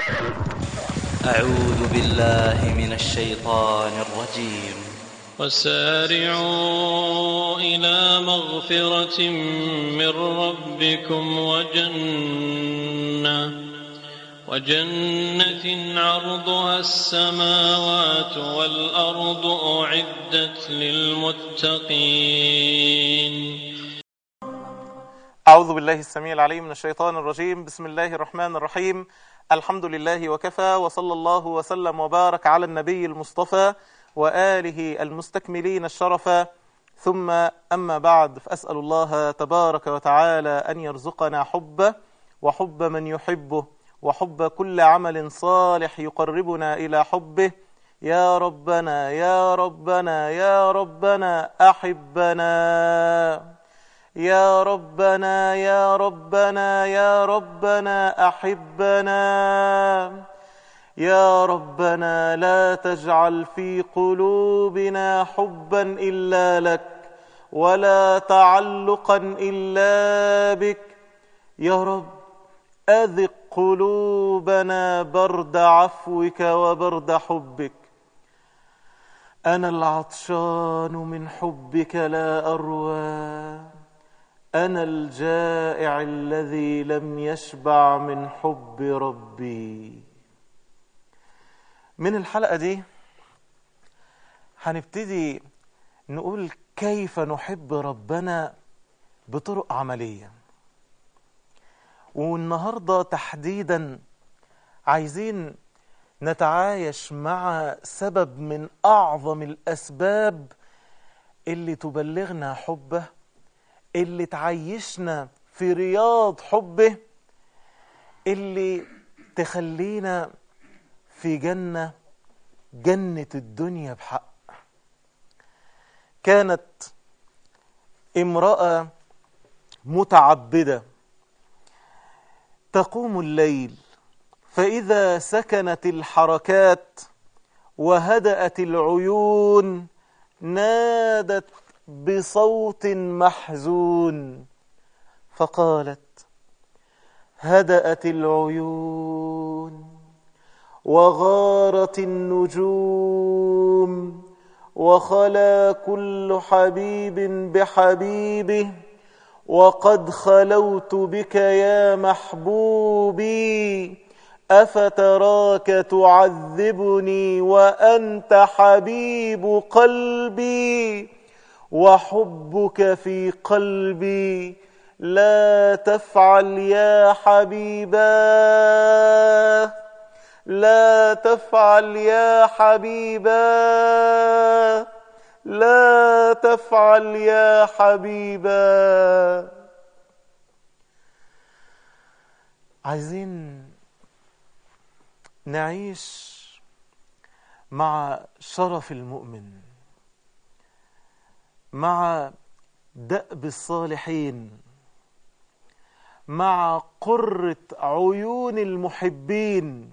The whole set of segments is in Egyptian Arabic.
أعوذ بالله من الشيطان الرجيم وسارعوا إلى مغفرة من ربكم وجنة وجنة عرضها السماوات والأرض أعدت للمتقين أعوذ بالله السميع العليم من الشيطان الرجيم بسم الله الرحمن الرحيم الحمد لله وكفى وصلى الله وسلم وبارك على النبي المصطفى وآله المستكملين الشرفا ثم أما بعد فأسأل الله تبارك وتعالى أن يرزقنا حبه وحب من يحبه وحب كل عمل صالح يقربنا إلى حبه يا ربنا يا ربنا يا ربنا أحبنا يا ربنا يا ربنا يا ربنا أحبنا يا ربنا لا تجعل في قلوبنا حبا إلا لك ولا تعلقا إلا بك يا رب أذق قلوبنا برد عفوك وبرد حبك أنا العطشان من حبك لا أروى أنا الجائع الذي لم يشبع من حب ربي من الحلقة دي هنبتدي نقول كيف نحب ربنا بطرق عملية والنهاردة تحديدا عايزين نتعايش مع سبب من أعظم الأسباب اللي تبلغنا حبه اللي تعيشنا في رياض حبه اللي تخلينا في جنة جنة الدنيا بحق كانت امرأة متعبدة تقوم الليل فإذا سكنت الحركات وهدأت العيون نادت بصوت محزون فقالت هدأت العيون وغارت النجوم وخلا كل حبيب بحبيبه وقد خلوت بك يا محبوبي أفتراك تعذبني وأنت حبيب قلبي وحبك في قلبي لا تفعل يا حبيباه لا تفعل يا حبيبا لا تفعل يا حبيبا عايزين نعيش مع شرف المؤمن مع دأب الصالحين مع قرة عيون المحبين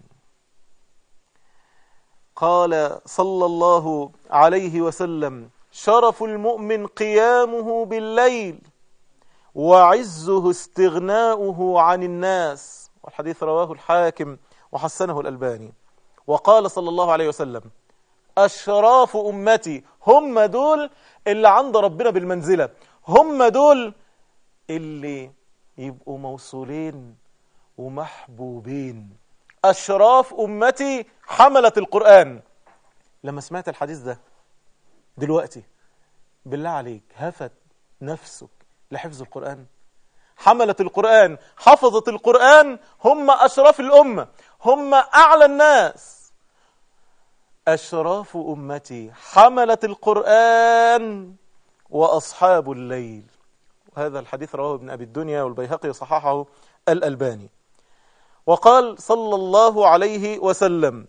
قال صلى الله عليه وسلم شرف المؤمن قيامه بالليل وعزه استغناؤه عن الناس والحديث رواه الحاكم وحسنه الألباني وقال صلى الله عليه وسلم أشراف أمتي هم دول اللي عند ربنا بالمنزلة هم دول اللي يبقوا موصولين ومحبوبين أشراف أمتي حملة القرآن لما سمعت الحديث ده دلوقتي بالله عليك هفت نفسك لحفظ القرآن حملة القرآن حفظة القرآن هم أشراف الأمة هم أعلى الناس أشراف أمتي حملة القرآن وأصحاب الليل وهذا الحديث رواه ابن أبي الدنيا والبيهقي وصححه الألباني وقال صلى الله عليه وسلم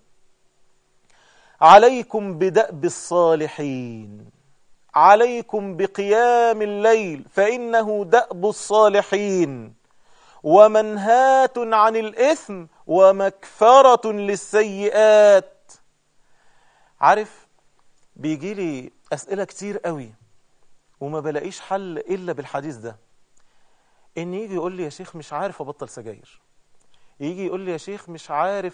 عليكم بدأب الصالحين عليكم بقيام الليل فإنه دأب الصالحين ومنهاة عن الإثم ومكفرة للسيئات عارف بيجي لي أسئلة كتير قوي وما بلاقيش حل إلا بالحديث ده إن يجي يقول لي يا شيخ مش عارف أبطل سجاير يجي يقول لي يا شيخ مش عارف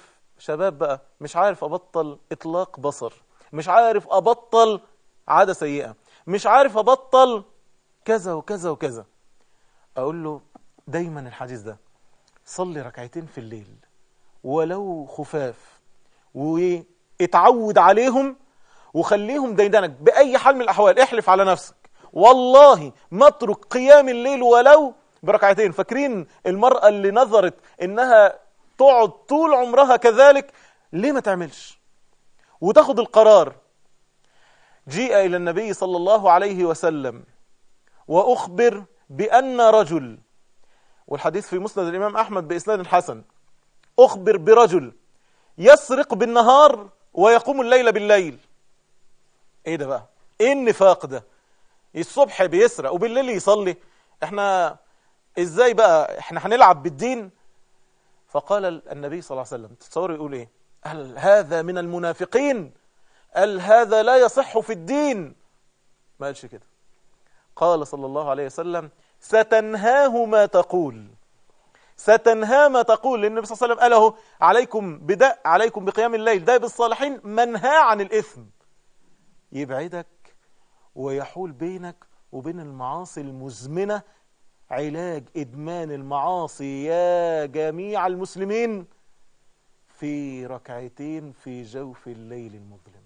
شباب بقى مش عارف أبطل إطلاق بصر مش عارف أبطل عادة سيئة مش عارف أبطل كذا وكذا وكذا أقول له دايما الحديث ده صلي ركعتين في الليل ولو خفاف واتعود عليهم وخليهم ديدنك بأي حال من الأحوال احلف على نفسك والله ما اترك قيام الليل ولو بركعتين فاكرين المرأة اللي نظرت إنها تقعد طول عمرها كذلك ليه ما تعملش وتاخد القرار جيء إلى النبي صلى الله عليه وسلم وأخبر بأن رجل والحديث في مسند الإمام أحمد بإسناد حسن أخبر برجل يسرق بالنهار ويقوم الليل بالليل ايه ده بقى ايه النفاق ده الصبح بيسرق وبالليل يصلي احنا ازاي بقى احنا هنلعب بالدين فقال النبي صلى الله عليه وسلم تتصور يقول ايه هل هذا من المنافقين قال هذا لا يصح في الدين ما قالش كده قال صلى الله عليه وسلم ستنهاه ما تقول ستنهى ما تقول لأن النبي صلى الله عليه وسلم قاله عليكم بدأ عليكم بقيام الليل ده بالصالحين منهى عن الإثم يبعدك ويحول بينك وبين المعاصي المزمنة علاج إدمان المعاصي يا جميع المسلمين في ركعتين في جوف الليل المظلم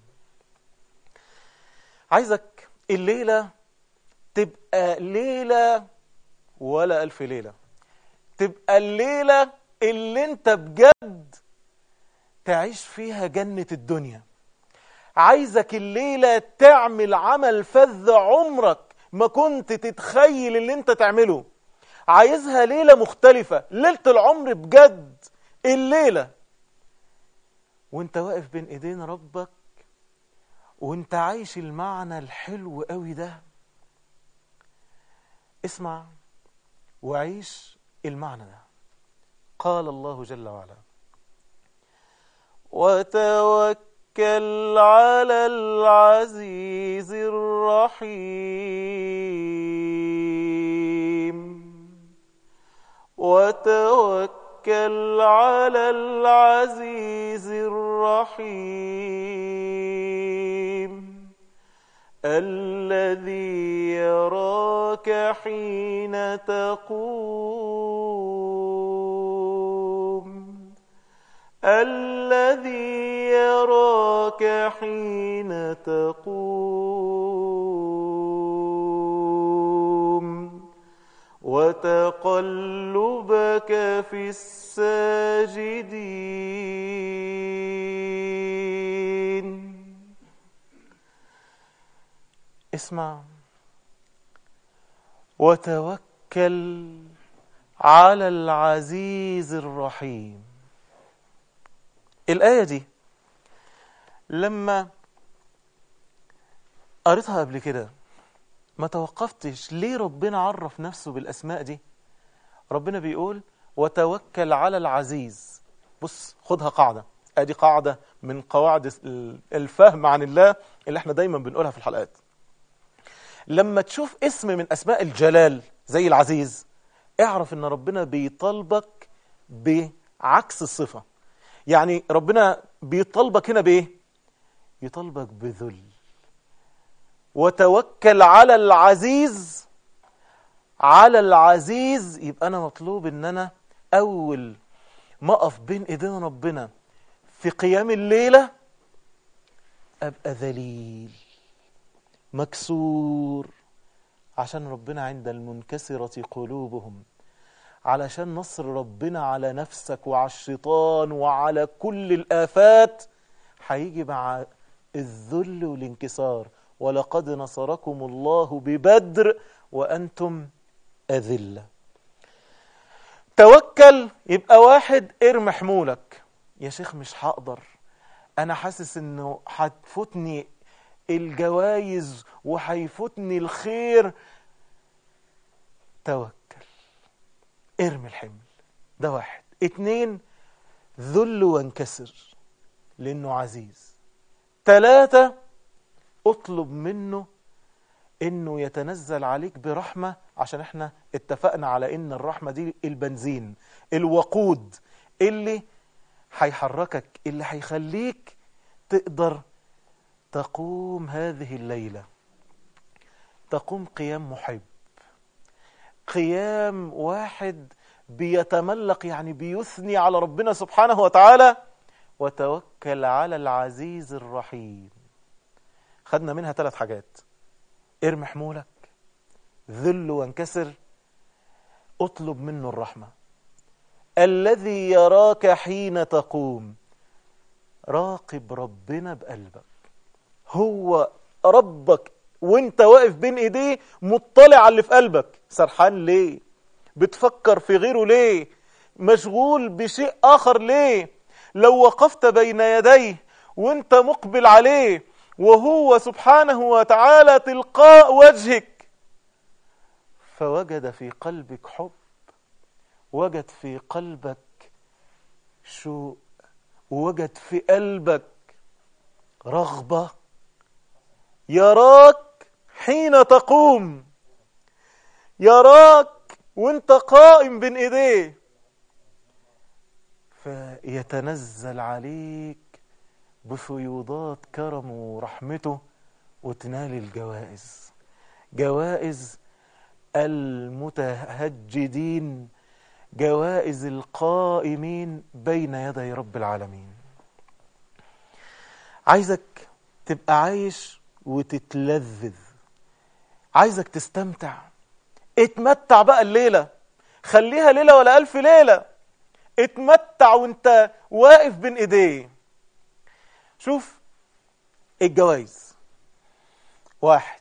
عايزك الليلة تبقى ليلة ولا ألف ليلة تبقى الليلة اللي انت بجد تعيش فيها جنة الدنيا عايزك الليلة تعمل عمل فذ عمرك ما كنت تتخيل اللي انت تعمله عايزها ليلة مختلفة ليلة العمر بجد الليلة وانت واقف بين ايدين ربك وانت عايش المعنى الحلو قوي ده اسمع وعيش المعنى ده قال الله جل وعلا وتوكل على العزيز الرحيم وتوكل على العزيز الرحيم الذي يراك حين تقوم الذي يراك حين تقوم وتقلبك في الساجدين اسمع وتوكل على العزيز الرحيم الآية دي لما قريتها قبل كده ما توقفتش ليه ربنا عرف نفسه بالأسماء دي ربنا بيقول وتوكل على العزيز بص خدها قاعدة ادي قاعدة من قواعد الفهم عن الله اللي احنا دايما بنقولها في الحلقات لما تشوف اسم من اسماء الجلال زي العزيز اعرف ان ربنا بيطالبك بعكس الصفة يعني ربنا بيطالبك هنا بايه يطالبك بذل وتوكل على العزيز على العزيز يبقى انا مطلوب ان انا اول ما اقف بين ايدين ربنا في قيام الليلة ابقى ذليل مكسور عشان ربنا عند المنكسرة قلوبهم علشان نصر ربنا على نفسك وعلى الشيطان وعلى كل الآفات هيجي مع الذل والانكسار ولقد نصركم الله ببدر وأنتم أذلة توكل يبقى واحد ارمي حمولك يا شيخ مش هقدر أنا حاسس إنه هتفوتني الجوايز وهيفوتني الخير توكل ارمي الحمل ده واحد اتنين ذل وانكسر لانه عزيز تلاتة اطلب منه انه يتنزل عليك برحمة عشان احنا اتفقنا على ان الرحمة دي البنزين الوقود اللي هيحركك اللي هيخليك تقدر تقوم هذه الليلة تقوم قيام محب قيام واحد بيتملق يعني بيثني على ربنا سبحانه وتعالى وتوكل على العزيز الرحيم خدنا منها ثلاث حاجات ارمي حمولك ذل وانكسر اطلب منه الرحمة الذي يراك حين تقوم راقب ربنا بقلبك هو ربك وانت واقف بين ايديه مطلع على اللي في قلبك سرحان ليه بتفكر في غيره ليه مشغول بشيء اخر ليه لو وقفت بين يديه وانت مقبل عليه وهو سبحانه وتعالى تلقاء وجهك فوجد في قلبك حب وجد في قلبك شوق وجد في قلبك رغبة يراك حين تقوم يراك وانت قائم بين ايديه فيتنزل عليك بفيوضات كرمه ورحمته وتنال الجوائز جوائز المتهجدين جوائز القائمين بين يدي رب العالمين عايزك تبقى عايش وتتلذذ عايزك تستمتع اتمتع بقى الليلة خليها ليلة ولا ألف ليلة اتمتع وانت واقف بين ايديه شوف الجوائز واحد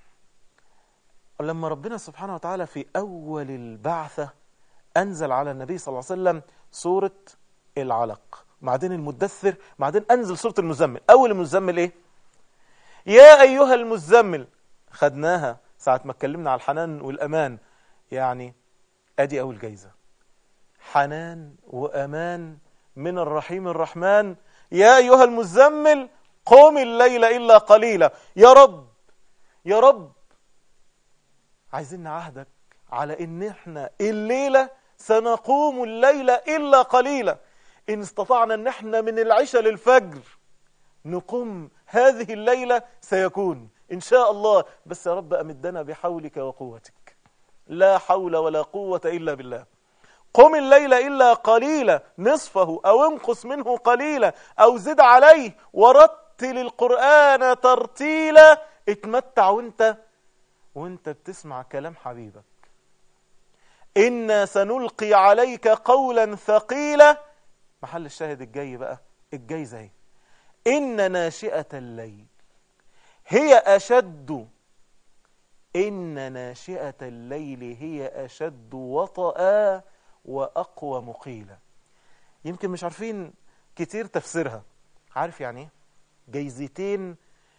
لما ربنا سبحانه وتعالى في أول البعثة أنزل على النبي صلى الله عليه وسلم سورة العلق بعدين المدثر بعدين أنزل سورة المزمل أول المزمل إيه يا أيها المزمل خدناها ساعة ما اتكلمنا على الحنان والأمان يعني أدي أول جايزة حنان وأمان من الرحيم الرحمن يا أيها المزمل قوم الليل إلا قليلا يا رب يا رب عايزين نعهدك على ان احنا الليلة سنقوم الليل إلا قليلا إن استطعنا ان احنا من العشاء للفجر نقوم هذه الليلة سيكون إن شاء الله بس يا رب أمدنا بحولك وقوتك لا حول ولا قوة إلا بالله قم الليل إلا قليلا نصفه أو انقص منه قليلا أو زد عليه ورتل القرآن ترتيلا اتمتع وانت وانت بتسمع كلام حبيبك إنا سنلقي عليك قولا ثقيلا محل الشاهد الجاي بقى الجاي زي إن ناشئة الليل هي أشد إن ناشئة الليل هي أشد وطأ وأقوى مقيلة يمكن مش عارفين كتير تفسيرها عارف يعني ايه جايزتين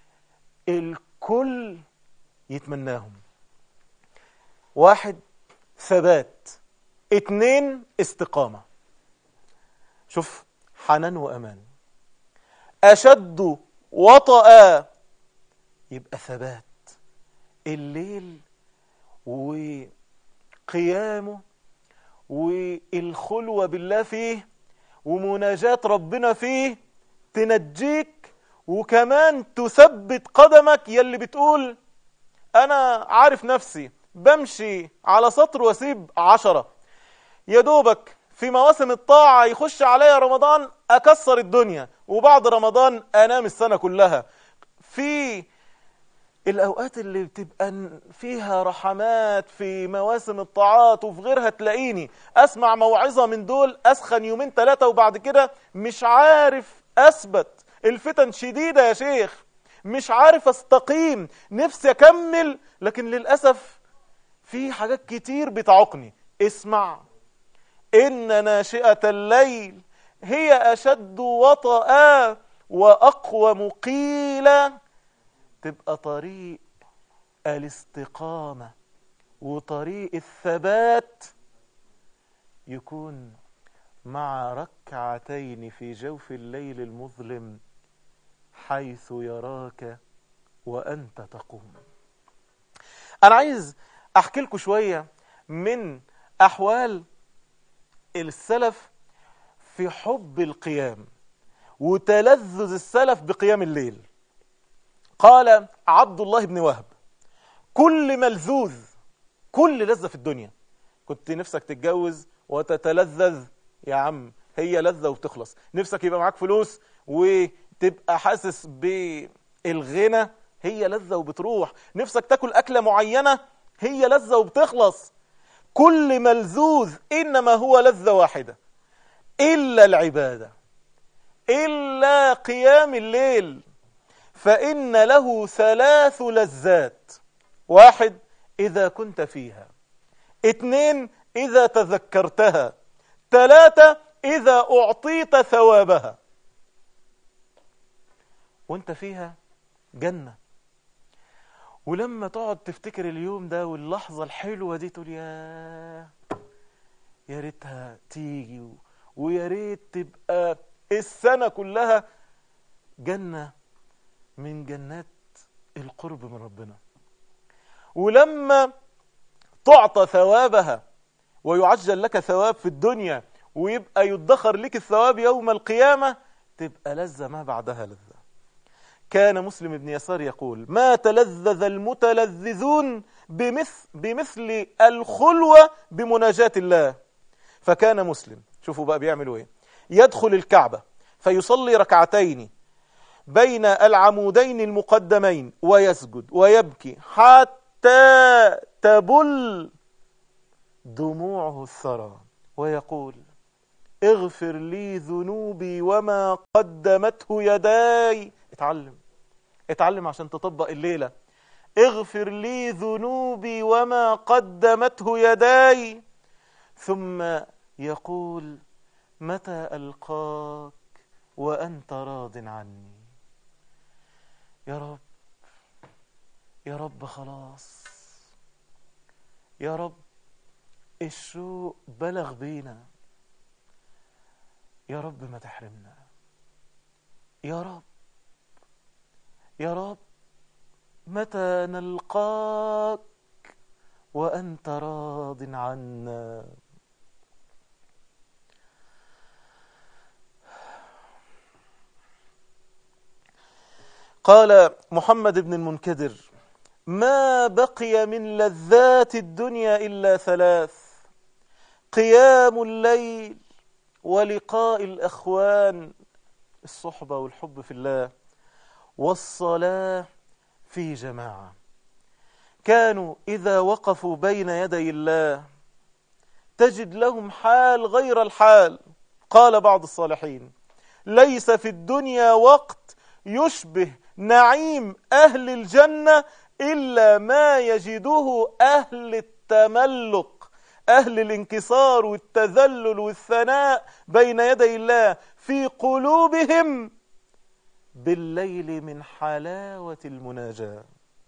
الكل يتمناهم واحد ثبات اتنين استقامة شوف حنان وأمان أشد وطأ يبقى ثبات الليل وقيامه والخلوة بالله فيه ومناجاة ربنا فيه تنجيك وكمان تثبت قدمك يلي بتقول أنا عارف نفسي بمشي على سطر واسيب عشرة يا دوبك في مواسم الطاعة يخش عليا رمضان أكسر الدنيا وبعد رمضان أنام السنة كلها في الأوقات اللي بتبقى فيها رحمات في مواسم الطاعات وفي غيرها تلاقيني أسمع موعظة من دول أسخن يومين ثلاثة وبعد كده مش عارف أثبت الفتن شديدة يا شيخ مش عارف استقيم نفسي أكمل لكن للأسف في حاجات كتير بتعوقني اسمع إن ناشئة الليل هي أشد وطأ وأقوى مقيلة تبقى طريق الاستقامة وطريق الثبات يكون مع ركعتين في جوف الليل المظلم حيث يراك وأنت تقوم أنا عايز أحكي لكم شوية من أحوال السلف في حب القيام وتلذذ السلف بقيام الليل قال عبد الله بن وهب كل ملذوذ كل لذة في الدنيا كنت نفسك تتجوز وتتلذذ يا عم هي لذة وبتخلص نفسك يبقى معاك فلوس وتبقى حاسس بالغنى هي لذة وبتروح نفسك تاكل أكلة معينة هي لذة وبتخلص كل ملذوذ إنما هو لذة واحدة إلا العبادة إلا قيام الليل فإن له ثلاث لذات واحد إذا كنت فيها اثنين إذا تذكرتها ثلاثة إذا أعطيت ثوابها وانت فيها جنة ولما تقعد تفتكر اليوم ده واللحظة الحلوة دي تقول يا يا ريتها تيجي و- ويا ريت تبقى السنة كلها جنة من جنات القرب من ربنا ولما تعطى ثوابها ويعجل لك ثواب في الدنيا ويبقى يدخر لك الثواب يوم القيامة تبقى لذة ما بعدها لذة كان مسلم بن يسار يقول ما تلذذ المتلذذون بمثل, بمثل الخلوة بمناجاة الله فكان مسلم شوفوا بقى بيعملوا ايه يدخل الكعبة فيصلي ركعتين بين العمودين المقدمين ويسجد ويبكي حتى تبل دموعه الثرى ويقول اغفر لي ذنوبي وما قدمته يداي اتعلم اتعلم عشان تطبق الليلة اغفر لي ذنوبي وما قدمته يداي ثم يقول متى ألقاك وأنت راض عني يا رب يا رب خلاص يا رب الشوق بلغ بينا يا رب ما تحرمنا يا رب يا رب متى نلقاك وأنت راض عنا قال محمد بن المنكدر ما بقي من لذات الدنيا إلا ثلاث قيام الليل ولقاء الأخوان الصحبة والحب في الله والصلاة في جماعة كانوا إذا وقفوا بين يدي الله تجد لهم حال غير الحال قال بعض الصالحين ليس في الدنيا وقت يشبه نعيم أهل الجنة إلا ما يجده أهل التملق أهل الانكسار والتذلل والثناء بين يدي الله في قلوبهم بالليل من حلاوة المناجاة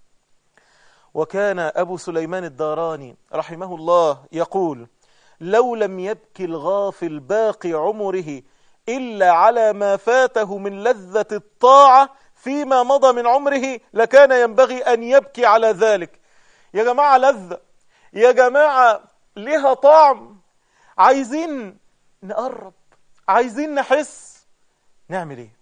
وكان أبو سليمان الداراني رحمه الله يقول لو لم يبكي الغافل باقي عمره إلا على ما فاته من لذة الطاعة فيما مضى من عمره لكان ينبغي أن يبكي على ذلك يا جماعة لذة يا جماعة لها طعم عايزين نقرب عايزين نحس نعمل ايه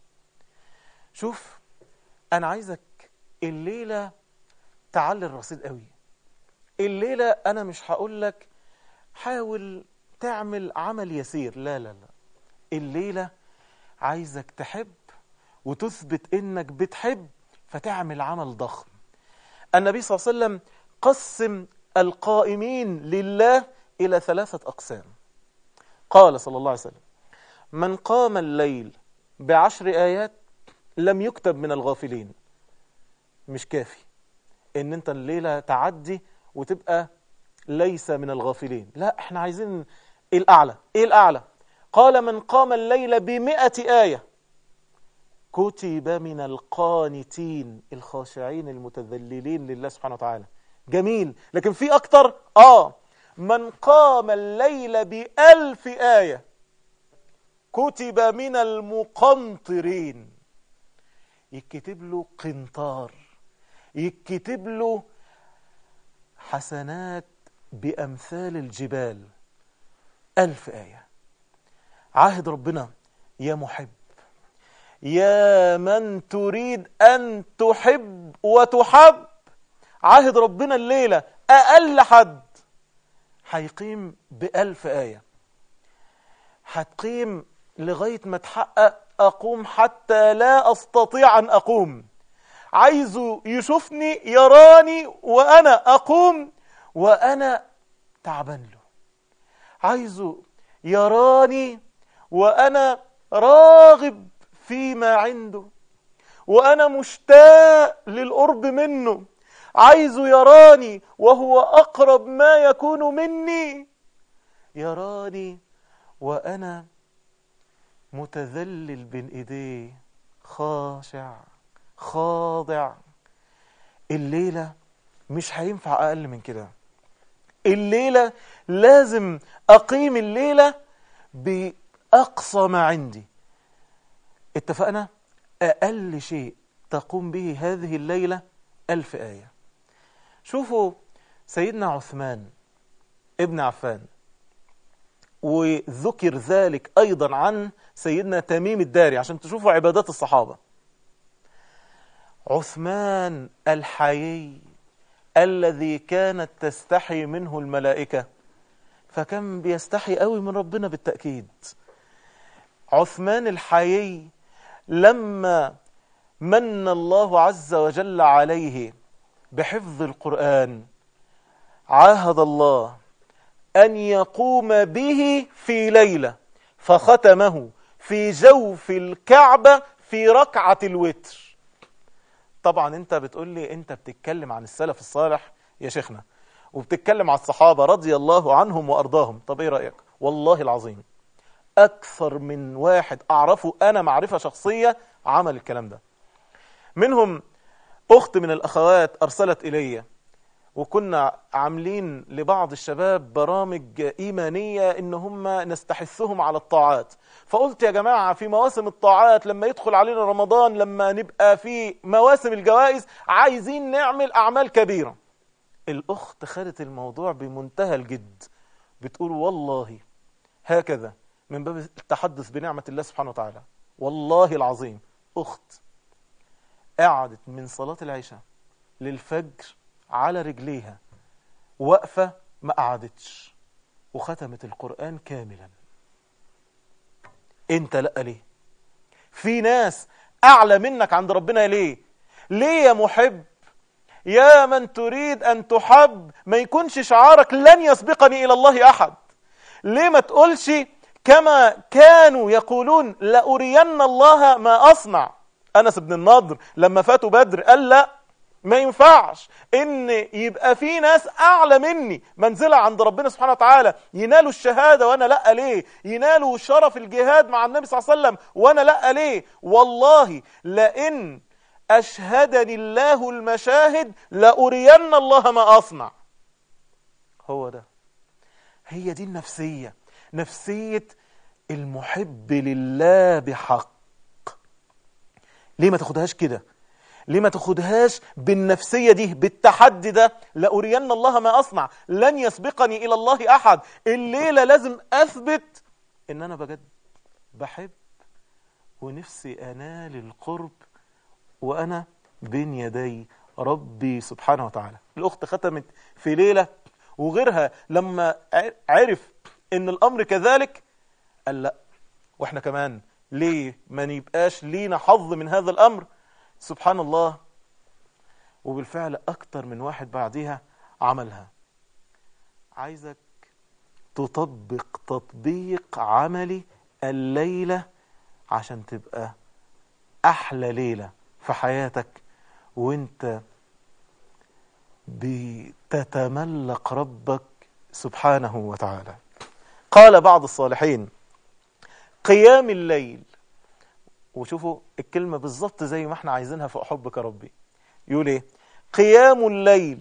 شوف انا عايزك الليلة تعلي الرصيد قوي الليلة انا مش هقول لك حاول تعمل عمل يسير لا لا لا الليلة عايزك تحب وتثبت انك بتحب فتعمل عمل ضخم النبي صلى الله عليه وسلم قسم القائمين لله إلى ثلاثة أقسام قال صلى الله عليه وسلم من قام الليل بعشر آيات لم يكتب من الغافلين مش كافي ان انت الليلة تعدي وتبقى ليس من الغافلين لا احنا عايزين الأعلى ايه الأعلى قال من قام الليل بمئة آية كتب من القانتين الخاشعين المتذللين لله سبحانه وتعالى جميل لكن في أكتر آه من قام الليل بألف آية كتب من المقنطرين يكتب له قنطار يكتب له حسنات بأمثال الجبال ألف آية عهد ربنا يا محب يا من تريد أن تحب وتحب عهد ربنا الليلة أقل حد هيقيم بألف آية هتقيم لغاية ما تحقق أقوم حتى لا أستطيع أن أقوم عايزه يشوفني يراني وأنا أقوم وأنا تعبان له عايزه يراني وأنا راغب فيما عنده وأنا مشتاق للقرب منه عايزه يراني وهو أقرب ما يكون مني يراني وأنا متذلل بين إيديه خاشع خاضع الليلة مش هينفع أقل من كده الليلة لازم أقيم الليلة بأقصى ما عندي اتفقنا أقل شيء تقوم به هذه الليلة ألف آية شوفوا سيدنا عثمان ابن عفان وذكر ذلك أيضا عن سيدنا تميم الداري عشان تشوفوا عبادات الصحابة عثمان الحيي الذي كانت تستحي منه الملائكة فكان بيستحي قوي من ربنا بالتأكيد عثمان الحيي لما من الله عز وجل عليه بحفظ القرآن عاهد الله أن يقوم به في ليلة فختمه في جوف الكعبة في ركعة الوتر طبعا انت بتقول لي انت بتتكلم عن السلف الصالح يا شيخنا وبتتكلم عن الصحابة رضي الله عنهم وأرضاهم طب ايه رأيك والله العظيم أكثر من واحد أعرفه أنا معرفة شخصية عمل الكلام ده منهم أخت من الأخوات أرسلت إلي وكنا عاملين لبعض الشباب برامج إيمانية إن هم نستحثهم على الطاعات فقلت يا جماعة في مواسم الطاعات لما يدخل علينا رمضان لما نبقى في مواسم الجوائز عايزين نعمل أعمال كبيرة الأخت خدت الموضوع بمنتهى الجد بتقول والله هكذا من باب التحدث بنعمة الله سبحانه وتعالى والله العظيم أخت قعدت من صلاة العشاء للفجر على رجليها وقفة ما قعدتش وختمت القرآن كاملا انت لا ليه في ناس أعلى منك عند ربنا ليه ليه يا محب يا من تريد أن تحب ما يكونش شعارك لن يسبقني إلى الله أحد ليه ما تقولش كما كانوا يقولون لأرين الله ما أصنع أنس بن النضر لما فاتوا بدر قال لا ما ينفعش ان يبقى في ناس اعلى مني منزله عند ربنا سبحانه وتعالى ينالوا الشهاده وانا لا ليه ينالوا شرف الجهاد مع النبي صلى الله عليه وسلم وانا لا ليه والله لئن اشهدني الله المشاهد لارين الله ما اصنع هو ده هي دي النفسيه نفسيه المحب لله بحق ليه ما تاخدهاش كده ليه ما تاخدهاش بالنفسية دي بالتحدي ده لأرين الله ما أصنع لن يسبقني إلى الله أحد الليلة لازم أثبت إن أنا بجد بحب ونفسي أنال القرب وأنا بين يدي ربي سبحانه وتعالى الأخت ختمت في ليلة وغيرها لما عرف إن الأمر كذلك قال لا وإحنا كمان ليه ما نبقاش لينا حظ من هذا الأمر سبحان الله وبالفعل أكتر من واحد بعدها عملها عايزك تطبق تطبيق عملي الليلة عشان تبقى أحلى ليلة في حياتك وانت بتتملق ربك سبحانه وتعالى قال بعض الصالحين قيام الليل وشوفوا الكلمة بالظبط زي ما احنا عايزينها في أحبك ربي يقول ايه قيام الليل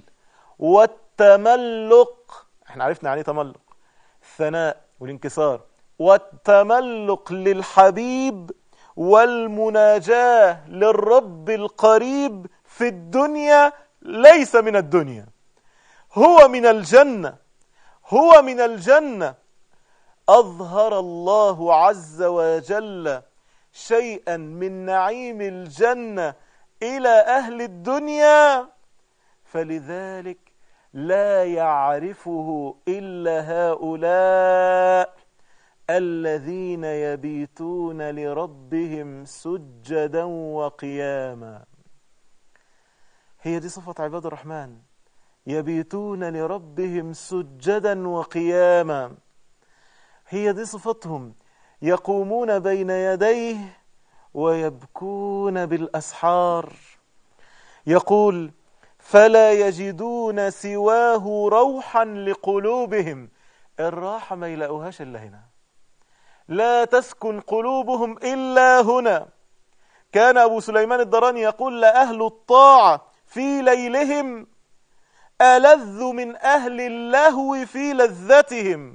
والتملق احنا عرفنا يعني تملق الثناء والانكسار والتملق للحبيب والمناجاة للرب القريب في الدنيا ليس من الدنيا هو من الجنة هو من الجنة أظهر الله عز وجل شيئا من نعيم الجنة إلى أهل الدنيا فلذلك لا يعرفه إلا هؤلاء الذين يبيتون لربهم سجدا وقياما هي دي صفة عباد الرحمن يبيتون لربهم سجدا وقياما هي دي صفتهم يقومون بين يديه ويبكون بالأسحار يقول فلا يجدون سواه روحا لقلوبهم الراحة ما يلاقوهاش إلا هنا لا تسكن قلوبهم إلا هنا كان أبو سليمان الدراني يقول لأهل الطاعة في ليلهم ألذ من أهل اللهو في لذتهم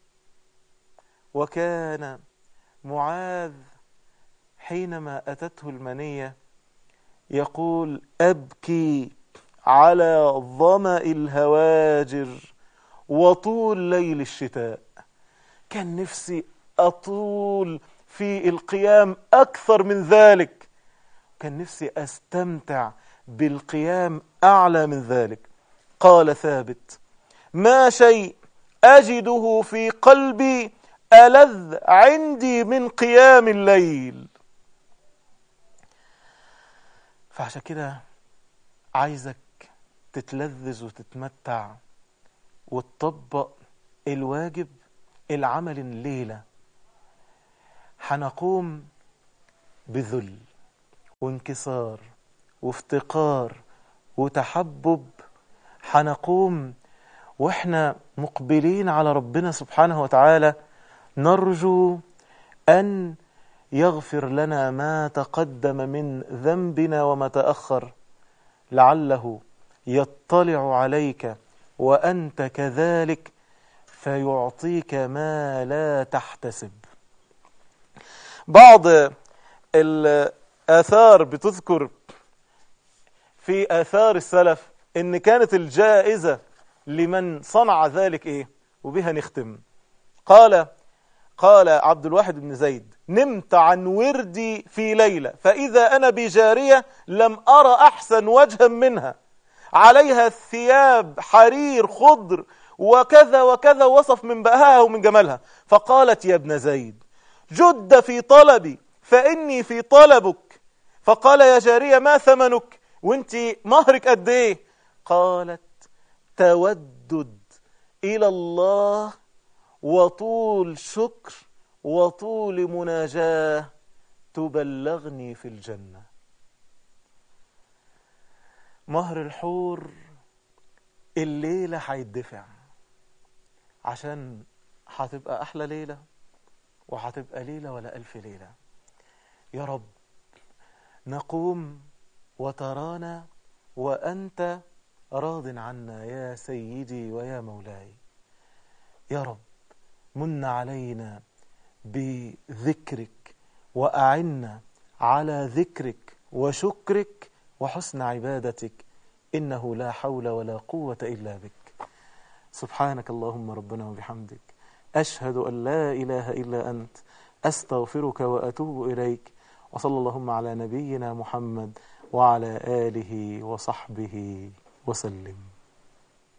وكان معاذ حينما أتته المنية يقول أبكي على ظمأ الهواجر وطول ليل الشتاء كان نفسي أطول في القيام أكثر من ذلك كان نفسي أستمتع بالقيام أعلى من ذلك قال ثابت ما شيء أجده في قلبي ألذ عندي من قيام الليل فعشان كده عايزك تتلذذ وتتمتع وتطبق الواجب العمل الليلة هنقوم بذل وانكسار وافتقار وتحبب هنقوم واحنا مقبلين على ربنا سبحانه وتعالى نرجو أن يغفر لنا ما تقدم من ذنبنا وما تأخر لعله يطلع عليك وأنت كذلك فيعطيك ما لا تحتسب بعض الآثار بتذكر في آثار السلف إن كانت الجائزة لمن صنع ذلك إيه وبها نختم قال قال عبد الواحد بن زيد نمت عن وردي في ليلة فإذا أنا بجارية لم أرى أحسن وجها منها عليها ثياب حرير خضر وكذا وكذا وصف من بهاها ومن جمالها فقالت يا ابن زيد جد في طلبي فإني في طلبك فقال يا جارية ما ثمنك وانت مهرك قد ايه قالت تودد إلى الله وطول شكر وطول مناجاه تبلغني في الجنة مهر الحور الليلة هيدفع عشان هتبقى أحلى ليلة وهتبقى ليلة ولا ألف ليلة يا رب نقوم وترانا وأنت راض عنا يا سيدي ويا مولاي يا رب من علينا بذكرك وأعنا على ذكرك وشكرك وحسن عبادتك إنه لا حول ولا قوة إلا بك سبحانك اللهم ربنا وبحمدك أشهد أن لا إله إلا أنت أستغفرك وأتوب إليك وصلى اللهم على نبينا محمد وعلى آله وصحبه وسلم